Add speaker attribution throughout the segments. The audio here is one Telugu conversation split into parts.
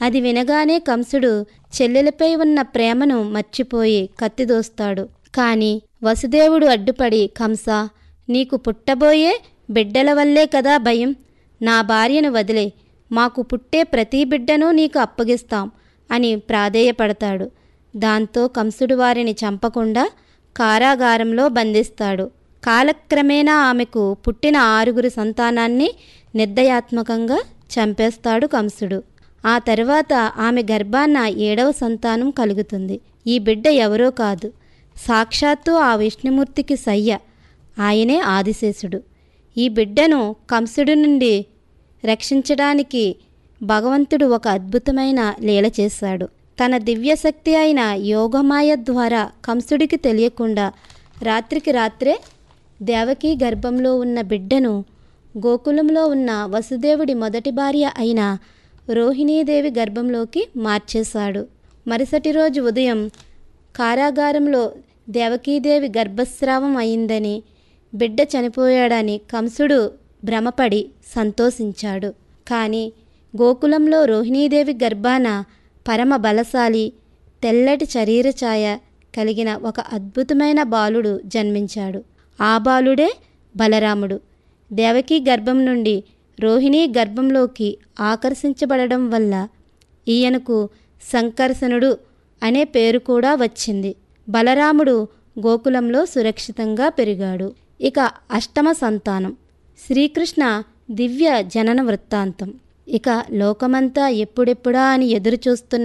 Speaker 1: అది వినగానే కంసుడు చెల్లెలపై ఉన్న ప్రేమను మర్చిపోయి కత్తిదోస్తాడు కాని వసుదేవుడు అడ్డుపడి కంస నీకు పుట్టబోయే బిడ్డల వల్లే కదా భయం నా భార్యను వదిలే మాకు పుట్టే ప్రతి బిడ్డను నీకు అప్పగిస్తాం అని ప్రాధేయపడతాడు దాంతో కంసుడు వారిని చంపకుండా కారాగారంలో బంధిస్తాడు కాలక్రమేణా ఆమెకు పుట్టిన ఆరుగురు సంతానాన్ని నిర్దయాత్మకంగా చంపేస్తాడు కంసుడు ఆ తర్వాత ఆమె గర్భాన్న ఏడవ సంతానం కలుగుతుంది ఈ బిడ్డ ఎవరో కాదు సాక్షాత్తు ఆ విష్ణుమూర్తికి సయ్య ఆయనే ఆదిశేషుడు ఈ బిడ్డను కంసుడి నుండి రక్షించడానికి భగవంతుడు ఒక అద్భుతమైన లీల చేశాడు తన దివ్యశక్తి అయిన యోగమాయ ద్వారా కంసుడికి తెలియకుండా రాత్రికి రాత్రే దేవకి గర్భంలో ఉన్న బిడ్డను గోకులంలో ఉన్న వసుదేవుడి మొదటి భార్య అయిన రోహిణీదేవి గర్భంలోకి మార్చేశాడు మరుసటి రోజు ఉదయం కారాగారంలో దేవకీదేవి గర్భస్రావం అయిందని బిడ్డ చనిపోయాడని కంసుడు భ్రమపడి సంతోషించాడు కానీ గోకులంలో రోహిణీదేవి గర్భాన పరమ బలశాలి తెల్లటి శరీర ఛాయ కలిగిన ఒక అద్భుతమైన బాలుడు జన్మించాడు ఆ బాలుడే బలరాముడు దేవకీ గర్భం నుండి రోహిణీ గర్భంలోకి ఆకర్షించబడడం వల్ల ఈయనకు సంకర్షణుడు అనే పేరు కూడా వచ్చింది బలరాముడు గోకులంలో సురక్షితంగా పెరిగాడు ఇక అష్టమ సంతానం శ్రీకృష్ణ దివ్య జనన వృత్తాంతం ఇక లోకమంతా ఎప్పుడెప్పుడా అని ఎదురు చూస్తున్న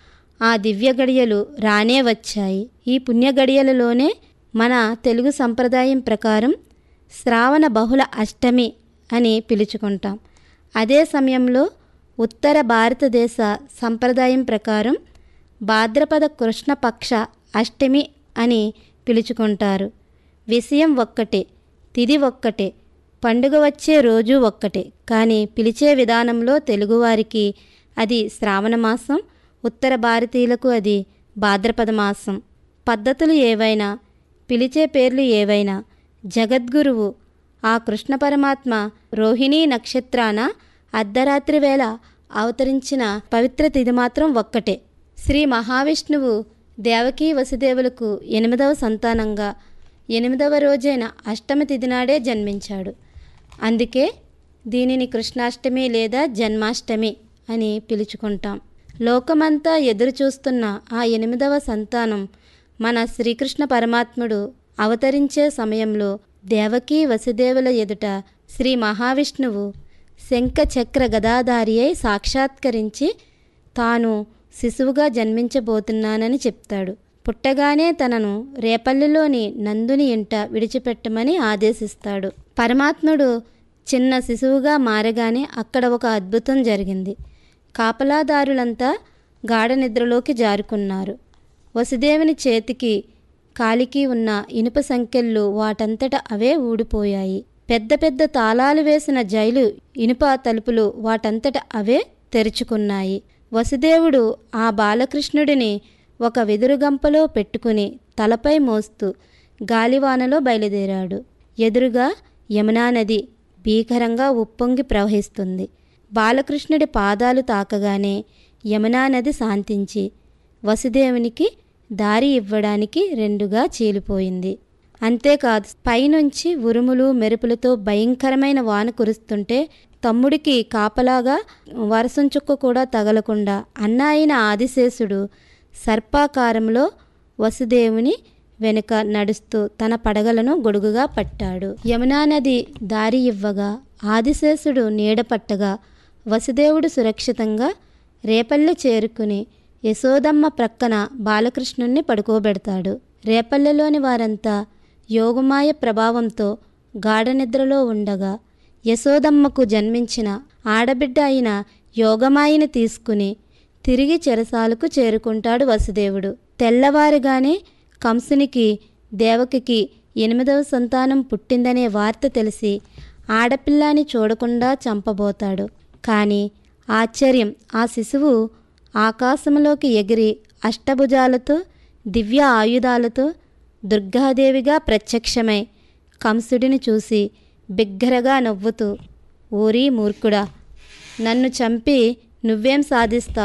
Speaker 1: ఆ దివ్య గడియలు రానే వచ్చాయి ఈ పుణ్య గడియలలోనే మన తెలుగు సంప్రదాయం ప్రకారం శ్రావణ బహుళ అష్టమి అని పిలుచుకుంటాం అదే సమయంలో ఉత్తర భారతదేశ సంప్రదాయం ప్రకారం భాద్రపద కృష్ణపక్ష అష్టమి అని పిలుచుకుంటారు విషయం ఒక్కటే తిది ఒక్కటే పండుగ వచ్చే రోజు ఒక్కటే కానీ పిలిచే విధానంలో తెలుగువారికి అది శ్రావణ మాసం ఉత్తర భారతీయులకు అది భాద్రపద మాసం పద్ధతులు ఏవైనా పిలిచే పేర్లు ఏవైనా జగద్గురువు ఆ కృష్ణ పరమాత్మ రోహిణీ నక్షత్రాన అర్ధరాత్రి వేళ అవతరించిన పవిత్ర తిథి మాత్రం ఒక్కటే శ్రీ మహావిష్ణువు దేవకీ వసుదేవులకు ఎనిమిదవ సంతానంగా ఎనిమిదవ రోజైన అష్టమి తిథి నాడే జన్మించాడు అందుకే దీనిని కృష్ణాష్టమి లేదా జన్మాష్టమి అని పిలుచుకుంటాం లోకమంతా ఎదురు చూస్తున్న ఆ ఎనిమిదవ సంతానం మన శ్రీకృష్ణ పరమాత్ముడు అవతరించే సమయంలో దేవకీ వసుదేవుల ఎదుట శ్రీ మహావిష్ణువు శంఖ చక్ర గదాధారి అయి సాక్షాత్కరించి తాను శిశువుగా జన్మించబోతున్నానని చెప్తాడు పుట్టగానే తనను రేపల్లిలోని నందుని ఇంట విడిచిపెట్టమని ఆదేశిస్తాడు పరమాత్ముడు చిన్న శిశువుగా మారగానే అక్కడ ఒక అద్భుతం జరిగింది కాపలాదారులంతా గాఢ నిద్రలోకి జారుకున్నారు వసుదేవుని చేతికి కాలికి ఉన్న ఇనుప సంకెళ్ళు వాటంతట అవే ఊడిపోయాయి పెద్ద పెద్ద తాళాలు వేసిన జైలు ఇనుప తలుపులు వాటంతట అవే తెరుచుకున్నాయి వసుదేవుడు ఆ బాలకృష్ణుడిని ఒక వెదురుగంపలో పెట్టుకుని తలపై మోస్తూ గాలివానలో బయలుదేరాడు ఎదురుగా యమునా నది భీకరంగా ఉప్పొంగి ప్రవహిస్తుంది బాలకృష్ణుడి పాదాలు తాకగానే యమునా నది శాంతించి వసుదేవునికి దారి ఇవ్వడానికి రెండుగా చీలిపోయింది అంతేకాదు పైనుంచి ఉరుములు మెరుపులతో భయంకరమైన వాన కురుస్తుంటే తమ్ముడికి కాపలాగా వర్షం చుక్క కూడా తగలకుండా అన్న అయిన ఆదిశేషుడు సర్పాకారంలో వసుదేవుని వెనుక నడుస్తూ తన పడగలను గొడుగుగా పట్టాడు యమునా నది దారి ఇవ్వగా ఆదిశేషుడు నీడపట్టగా వసుదేవుడు సురక్షితంగా రేపల్లె చేరుకుని యశోదమ్మ ప్రక్కన బాలకృష్ణుణ్ణి పడుకోబెడతాడు రేపల్లెలోని వారంతా యోగమాయ ప్రభావంతో గాఢ నిద్రలో ఉండగా యశోదమ్మకు జన్మించిన ఆడబిడ్డ అయిన యోగమాయని తీసుకుని తిరిగి చెరసాలకు చేరుకుంటాడు వసుదేవుడు తెల్లవారుగానే కంసునికి దేవకికి ఎనిమిదవ సంతానం పుట్టిందనే వార్త తెలిసి ఆడపిల్లాని చూడకుండా చంపబోతాడు కానీ ఆశ్చర్యం ఆ శిశువు ఆకాశంలోకి ఎగిరి అష్టభుజాలతో దివ్య ఆయుధాలతో దుర్గాదేవిగా ప్రత్యక్షమై కంసుడిని చూసి బిగ్గరగా నవ్వుతూ ఓరీ మూర్ఖుడా నన్ను చంపి నువ్వేం సాధిస్తావు